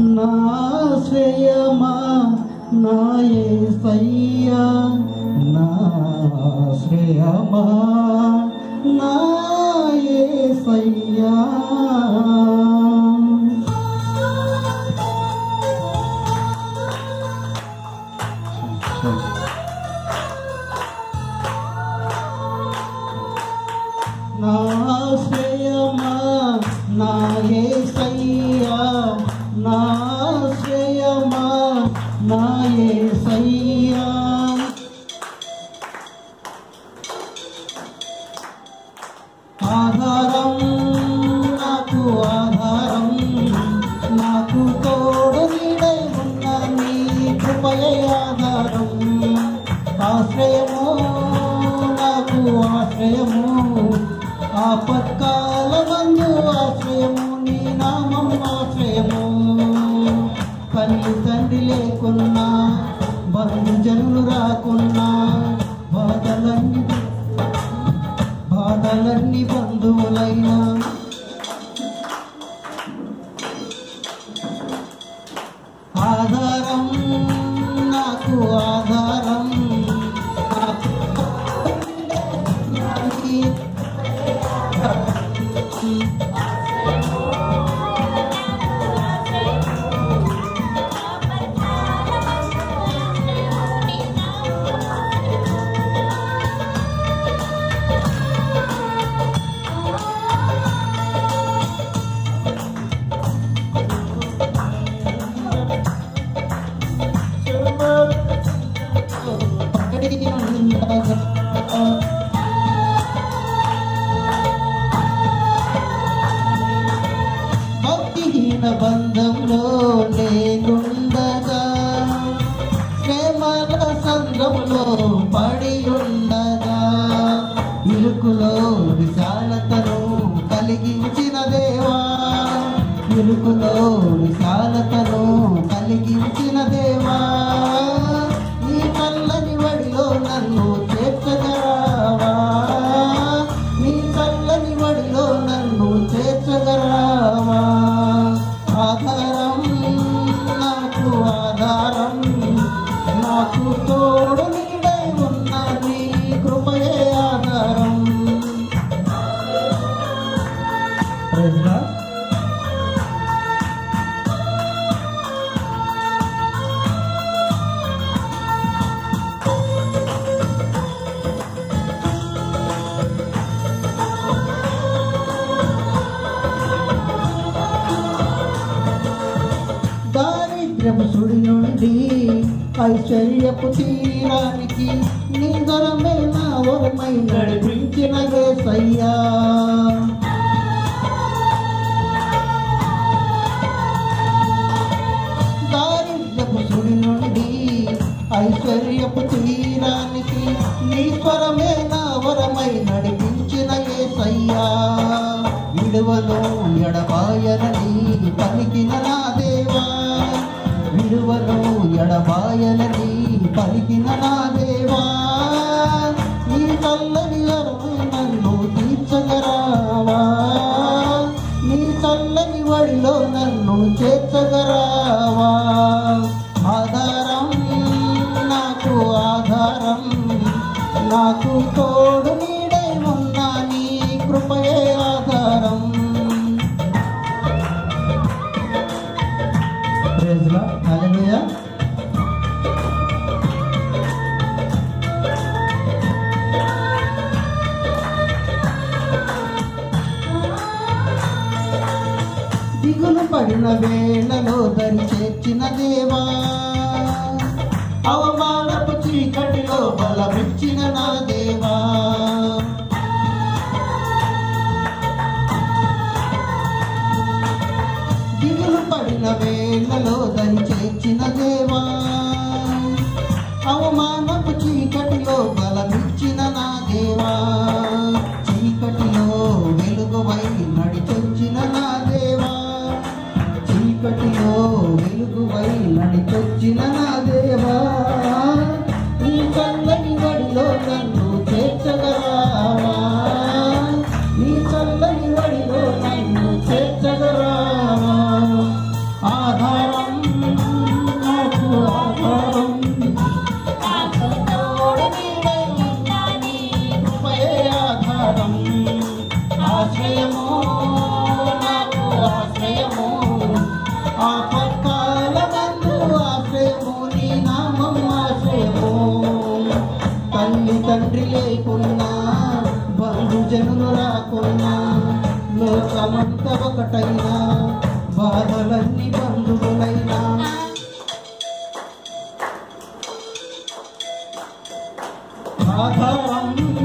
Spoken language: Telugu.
నా శ్రేయమా నా యేసయ్యా నా శ్రేయమా నా యేసయ్యా నా శ్రేయమా నా యేసయ్యా నా శ్రేయమా నా యేసయ్యా ఆధారం నాకు ఆధారం నాకు తోడు నీడై ఉన్న నీ కృపయే ఆధారం ఆశ్రయము నాకు ఆశ్రయము ఆపత్కాల మందు ఆశ్రయము నీ నామం ఆశ్రయము తల్లి తండ్రి లేకున్నా బంధుజనులు రాకున్నా బాధలన్నీ బాధలన్నీ బంధువులైనా ఆధారం నాకు ఆధారం భక్తిహీన బంధంలో నేనుండగా ప్రేమల సంద్రంలో పడి ఉండగా ఇరుకులో విశాలతను కలిగించిన దేవా ఇరుకులో విశాలతను కలిగించిన దేవా నీ చల్లని వడిలో నన్ను చేర్చగరావా నీ చల్లని వడిలో నన్ను చేర్చగరావా ఆధారం నాకు ఆధారం నాకు తోడు నీడై ఉన్న నీ కృపయే ఆధారం Praise God. దారిద్ర్యపు సుడి నుండి ఐశ్వర్యపు తీరానికి నీ దరమే నా వరమై నడిపించిన యేసయ్యా దారిద్ర్యపు సుడి నుండి ఐశ్వర్యపు తీరానికి నీ స్వరమే నా వరమై నడిపించిన యేసయ్యా విడువలో ఎడబాయనని పలికిన నా దేవా విడువలో ఎడబాయనని పలికిన నా దేవా నీ చల్లని వరమే నన్ను తీర్చగరావా నీ చల్లని వడిలో నన్ను చేర్చగరావా ఆధారం నాకు ఆధారం నాకు తోడు నీడై ఉన్న నీ కృపయే ఆధారం Praise God. Hallelujah. దిగులు పడిన వేళలో దరి చేర్చిన దేవా అవమానపు చీకటిలో బలమిచ్చిన నా దేవా దిగులు పడిన వేళలో దరి చేర్చిన దేవా అవమానపు చీకటిలో బలమిచ్చిన నా దేవా చీకటిలో వెలుగువై నడిచొచ్చిన నా దేవా చీకటిలో వెలుగువై నడిచొచ్చిన నా దేవా నీ చల్లని వడిలో నన్ను చేర్చగరావా నీ చల్లని వడిలో నన్ను చేర్చగరావా ఆధారం జనులు రాకున్నా లోకమంత ఒకటైనా బాధలన్నీ బంధువులైనా ఆధారం